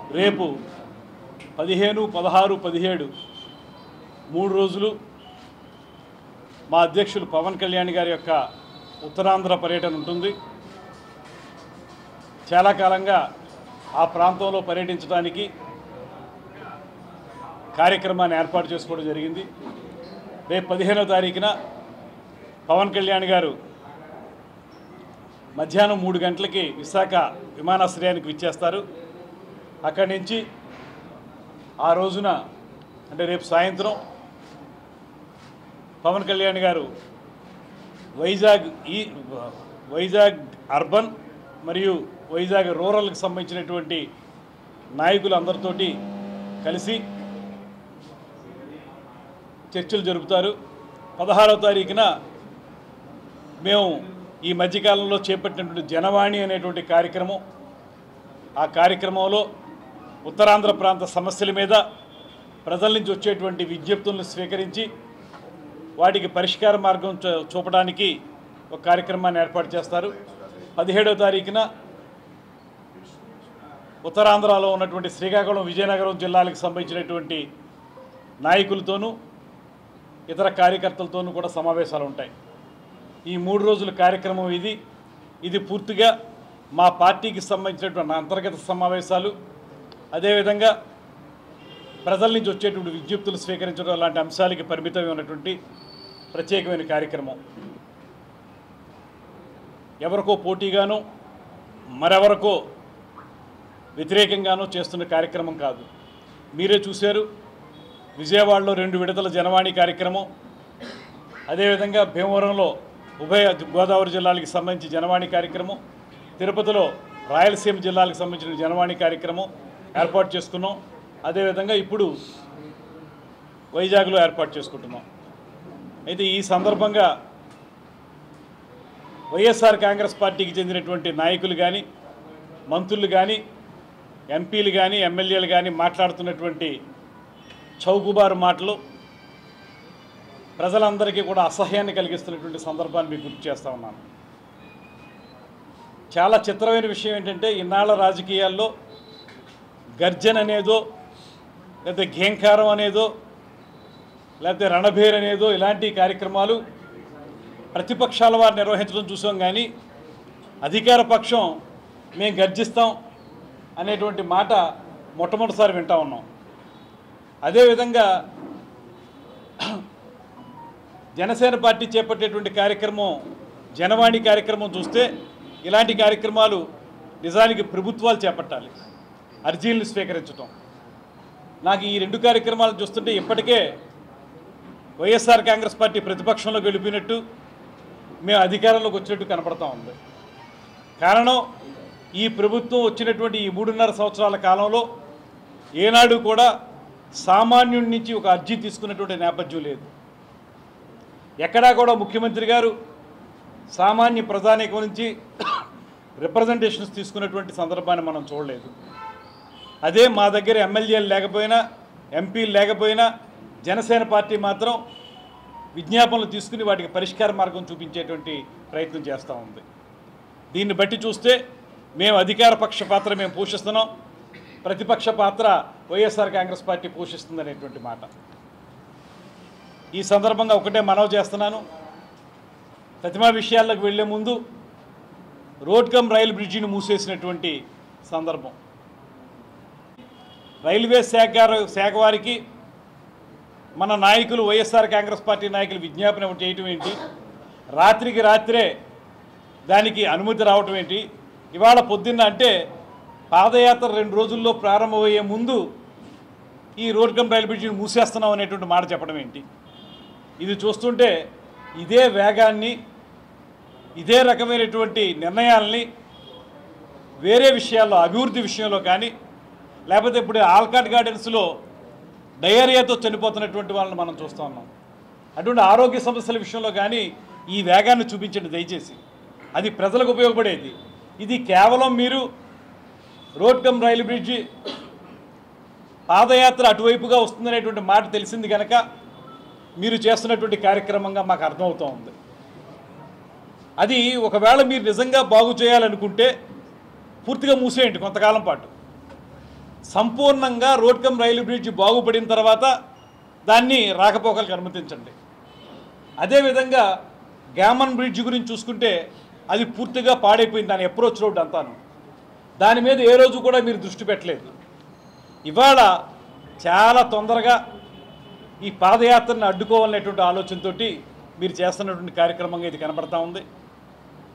రేపు పదిహేను పదహారు పదిహేడు మూడు రోజులు మా అధ్యక్షులు పవన్ కళ్యాణ్ గారి యొక్క ఉత్తరాంధ్ర పర్యటన ఉంటుంది చాలా కాలంగా ఆ ప్రాంతంలో పర్యటించడానికి కార్యక్రమాన్ని ఏర్పాటు చేసుకోవడం జరిగింది రేపు పదిహేనో తారీఖున పవన్ కళ్యాణ్ గారు మధ్యాహ్నం మూడు గంటలకి విశాఖ విమానాశ్రయానికి విచ్చేస్తారు అక్కడి నుంచి ఆ రోజున అంటే రేపు సాయంత్రం పవన్ కళ్యాణ్ గారు వైజాగ్ ఈ వైజాగ్ అర్బన్ మరియు వైజాగ్ రూరల్కి సంబంధించినటువంటి నాయకులు అందరితోటి కలిసి చర్చలు జరుపుతారు పదహారవ తారీఖున మేము ఈ మధ్యకాలంలో చేపట్టినటువంటి జనవాణి అనేటువంటి కార్యక్రమం ఆ కార్యక్రమంలో ఉత్తరాంధ్ర ప్రాంత సమస్యల మీద ప్రజల నుంచి వచ్చేటువంటి విజ్ఞప్తులను స్వీకరించి వాటికి పరిష్కార మార్గం చూ- చూపడానికి ఒక కార్యక్రమాన్ని ఏర్పాటు చేస్తారు పదిహేడవ తారీఖున ఉత్తరాంధ్రలో ఉన్నటువంటి శ్రీకాకుళం విజయనగరం జిల్లాలకు సంబంధించినటువంటి నాయకులతోనూ ఇతర కార్యకర్తలతోనూ కూడా సమావేశాలు ఉంటాయి ఈ మూడు రోజుల కార్యక్రమం ఇది ఇది పూర్తిగా మా పార్టీకి సంబంధించినటువంటి అంతర్గత సమావేశాలు అదేవిధంగా ప్రజల నుంచి వచ్చేటువంటి విజ్ఞప్తులు స్వీకరించడం లాంటి అంశాలకి పరిమితమై ఉన్నటువంటి ప్రత్యేకమైన కార్యక్రమం ఎవరికో పోటీగానో మరెవరికో వ్యతిరేకంగానో చేస్తున్న కార్యక్రమం కాదు మీరే చూశారు విజయవాడలో రెండు విడతల జనవాణి కార్యక్రమం అదేవిధంగా భీమవరంలో ఉభయ గోదావరి జిల్లాలకు సంబంధించి జనవాణి కార్యక్రమం తిరుపతిలో రాయలసీమ జిల్లాలకు సంబంధించిన జనవాణి కార్యక్రమం ఏర్పాటు చేసుకున్నాం అదేవిధంగా ఇప్పుడు వైజాగ్లో ఏర్పాటు చేసుకుంటున్నాం అయితే ఈ సందర్భంగా వైఎస్ఆర్ కాంగ్రెస్ పార్టీకి చెందినటువంటి నాయకులు కానీ మంత్రులు కానీ ఎంపీలు కానీ ఎమ్మెల్యేలు కానీ మాట్లాడుతున్నటువంటి చౌకుబారు మాటలు ప్రజలందరికీ కూడా అసహ్యాన్ని కలిగిస్తున్నటువంటి సందర్భాన్ని మీకు గుర్తు చేస్తా ఉన్నాను చాలా చిత్రమైన విషయం ఏంటంటే ఇన్నాళ్ళ రాజకీయాల్లో గర్జన్ అనేదో లేకపోతే ఘేంకారం అనేదో లేకపోతే రణభేర్ అనేదో ఇలాంటి కార్యక్రమాలు ప్రతిపక్షాల వారు నిర్వహించడం చూసాం కానీ అధికార పక్షం మేము గర్జిస్తాం అనేటువంటి మాట మొట్టమొదటిసారి వింటా ఉన్నాం అదేవిధంగా జనసేన పార్టీ చేపట్టేటువంటి కార్యక్రమం జనవాణి కార్యక్రమం చూస్తే ఇలాంటి కార్యక్రమాలు నిజానికి ప్రభుత్వాలు చేపట్టాలి అర్జీలను స్వీకరించటం నాకు ఈ రెండు కార్యక్రమాలు చూస్తుంటే ఇప్పటికే వైఎస్ఆర్ కాంగ్రెస్ పార్టీ ప్రతిపక్షంలోకి వెళ్ళిపోయినట్టు మేము అధికారంలోకి వచ్చినట్టు కనపడతా ఉంది కారణం ఈ ప్రభుత్వం వచ్చినటువంటి ఈ మూడున్నర సంవత్సరాల కాలంలో ఏనాడు కూడా సామాన్యుడి నుంచి ఒక అర్జీ తీసుకున్నటువంటి నేపథ్యం లేదు ఎక్కడా కూడా ముఖ్యమంత్రి గారు సామాన్య ప్రజానీకం నుంచి రిప్రజెంటేషన్స్ తీసుకున్నటువంటి సందర్భాన్ని మనం చూడలేదు అదే మా దగ్గర ఎమ్మెల్యేలు లేకపోయినా ఎంపీలు లేకపోయినా జనసేన పార్టీ మాత్రం విజ్ఞాపనలు తీసుకుని వాటికి పరిష్కార మార్గం చూపించేటువంటి ప్రయత్నం చేస్తూ ఉంది దీన్ని బట్టి చూస్తే మేము అధికార పక్ష పాత్ర మేము పోషిస్తున్నాం ప్రతిపక్ష పాత్ర వైఎస్ఆర్ కాంగ్రెస్ పార్టీ పోషిస్తుంది అనేటువంటి మాట ఈ సందర్భంగా ఒకటే మనవి చేస్తున్నాను ప్రతిమా విషయాల్లోకి వెళ్లే ముందు రోడ్ కమ్ రైలు బ్రిడ్జిని మూసేసినటువంటి సందర్భం రైల్వే శాఖ గారు- శాఖ వారికి మన నాయకులు వైఎస్ఆర్ కాంగ్రెస్ పార్టీ నాయకులు విజ్ఞాపన చేయటం ఏంటి రాత్రికి రాత్రే దానికి అనుమతి రావటం ఏంటి ఇవాళ పొద్దున్న అంటే పాదయాత్ర రెండు రోజుల్లో ప్రారంభమయ్యే ముందు ఈ రోడ్ కమ్ రైలు బ్రిడ్జిని మూసేస్తున్నాం అనేటువంటి మాట చెప్పడం ఏంటి ఇది చూస్తుంటే ఇదే వేగాన్ని ఇదే రకమైనటువంటి నిర్ణయాల్ని వేరే విషయాల్లో అభివృద్ధి విషయంలో కానీ లేకపోతే ఇప్పుడు ఆల్కాట్ గార్డెన్స్లో డయేరియాతో చనిపోతున్నటువంటి వాళ్ళని మనం చూస్తూ ఉన్నాం అటువంటి ఆరోగ్య సమస్యల విషయంలో కానీ ఈ వేగాన్ని చూపించండి దయచేసి అది ప్రజలకు ఉపయోగపడేది ఇది కేవలం మీరు రోడ్ కమ్ రైలు బ్రిడ్జి పాదయాత్ర అటువైపుగా వస్తుందనేటువంటి మాట తెలిసింది కనుక మీరు చేస్తున్నటువంటి కార్యక్రమంగా మాకు అర్థమవుతూ ఉంది అది ఒకవేళ మీరు నిజంగా బాగు చేయాలనుకుంటే పూర్తిగా మూసేయండి కొంతకాలం పాటు సంపూర్ణంగా రోడ్ కమ్ రైలు బ్రిడ్జ్ బాగుపడిన తర్వాత దాన్ని రాకపోకలకు అనుమతించండి అదేవిధంగా గ్యామన్ బ్రిడ్జ్ గురించి చూసుకుంటే అది పూర్తిగా పాడైపోయింది దాని అప్రోచ్ రోడ్ అంతాను దాని మీద ఏ రోజు కూడా మీరు దృష్టి పెట్టలేదు ఇవాళ చాలా తొందరగా ఈ పాదయాత్రను అడ్డుకోవాలనేటువంటి ఆలోచనతోటి మీరు చేస్తున్నటువంటి కార్యక్రమంగా ఇది కనబడతా ఉంది